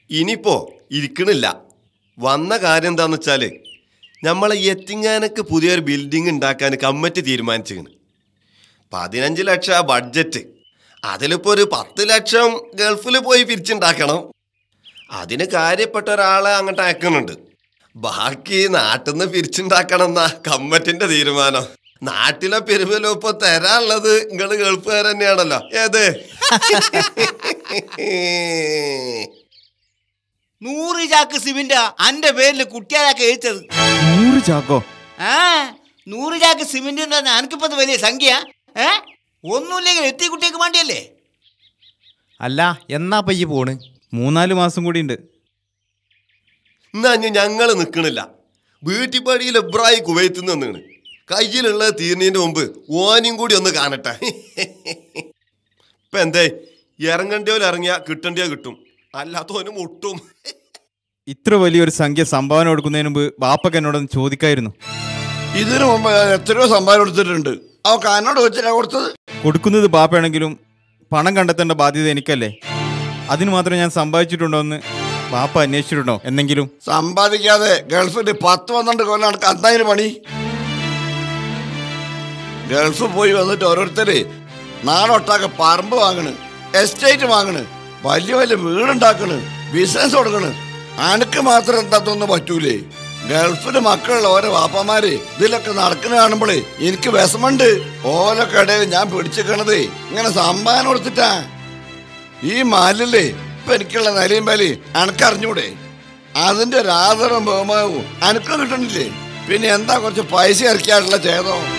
ഇനിയിപ്പോ ഇരിക്കണില്ല വന്ന കാര്യം എന്താന്ന് വെച്ചാല് നമ്മളെ എത്തിങ്ങാനക്ക് പുതിയൊരു ബിൽഡിംഗ് ഉണ്ടാക്കാൻ കമ്മിറ്റി തീരുമാനിച്ചിരിക്കണ് പതിനഞ്ച് ലക്ഷം ബഡ്ജറ്റ് അതിലിപ്പോ ഒരു പത്ത് ലക്ഷം ഗൾഫിൽ പോയി പിരിച്ചുണ്ടാക്കണം അതിന് കാര്യപ്പെട്ട ഒരാളെ അങ്ങോട്ട് അയക്കുന്നുണ്ട് ബാക്കി നാട്ടിൽ നിന്ന് പിരിച്ചുണ്ടാക്കണം എന്നാ കമ്മറ്റിന്റെ തീരുമാനം നാട്ടിലെ പെരുമലും ഇപ്പൊ തരാനുള്ളത് നിങ്ങള് ഗൾഫുകാർ തന്നെയാണല്ലോ ഏത് നൂറ് ചാക്ക് സിമെന്റ് അന്റെ പേരിൽ കുട്ടിയാലാക്കി എഴുത്തത് നൂറ് ചാക്കോ ആ നൂറ് ചാക്ക് സിമെന്റ് എന്താ എനിക്കിപ്പോ ഇത് വലിയ സംഖ്യ ഏ ഒന്നുമില്ലെങ്കിൽ എത്തി കുട്ടിയൊക്കെ വേണ്ടിയല്ലേ അല്ല എന്നാ പയ്യെ പോണ് മൂന്നാല് മാസം കൂടി ഉണ്ട് എന്നാ ഇനി ഞങ്ങള് നിക്കണില്ല വീട്ടിപ്പടിയിൽ എബ്രായി കുവൈത്ത് നിന്ന് വന്നിണ് കയ്യിലുള്ള തീർന്നതിന്റെ മുമ്പ് ഓനും കൂടി ഒന്ന് കാണട്ടെ ഇപ്പൊ എന്തേ ഇറങ്ങണ്ടിയോല് ഇറങ്ങിയാ കിട്ടണ്ടിയോ കിട്ടും അല്ലാത്തവന് മുട്ടും ഇത്ര വലിയൊരു സംഖ്യ സംഭാവന കൊടുക്കുന്നതിന് മുമ്പ് ബാപ്പക്ക് എന്നോടൊന്ന് ചോദിക്കായിരുന്നു ഇതിനു മുമ്പ് ഞാൻ എത്രയോ സംഭാവന കൊടുത്തിട്ടുണ്ട് അവക്ക് എന്നോട് വെച്ചിട്ടാ കൊടുത്തത് കൊടുക്കുന്നത് ബാപ്പയാണെങ്കിലും പണം കണ്ടെത്തേണ്ട ബാധ്യത എനിക്കല്ലേ അതിന് മാത്രം ഞാൻ സമ്പാദിച്ചിട്ടുണ്ടോ എന്ന് ബാപ്പ അന്വേഷിച്ചിട്ടുണ്ടോ എന്നെങ്കിലും സമ്പാദിക്കാതെ ഗൾഫിൽ പത്ത് പന്ത്രണ്ട് കൊല്ലം നടക്ക അന്നതിന് പണി ഗൾഫ് പോയി വന്നിട്ട് ഓരോരുത്തര് നാടൊട്ടാകെ പറമ്പ് വാങ്ങണ് എസ്റ്റേറ്റ് വാങ്ങണ് വലിയ വലിയ വീടുണ്ടാക്കണ് ബിസിനസ് കൊടുക്കണ് അനക്ക് മാത്രം എന്താത്തൊന്നും പറ്റൂലേ ഗൾഫില് മക്കളുള്ള ഓരോ വാപ്പമാര് ഇതിലൊക്കെ നടക്കുന്ന കാണുമ്പോഴേ എനിക്ക് വിഷമുണ്ട് ഓലൊക്കെ ഇടയിൽ ഞാൻ പിടിച്ചിക്കണതേ ഇങ്ങനെ സമ്മാനം കൊടുത്തിട്ടാ ഈ മാലില്ലേ ഇപ്പൊ എനിക്കുള്ള നിലയും വലി അനക്കറിഞ്ഞൂടെ അതിന്റെ ഒരു ആദരവും ബഹുമാനവും അനക്കും കിട്ടണില്ലേ പിന്നെ എന്താ കുറച്ച് പൈസ ഇറക്കിയായിട്ടുള്ള ചേതോ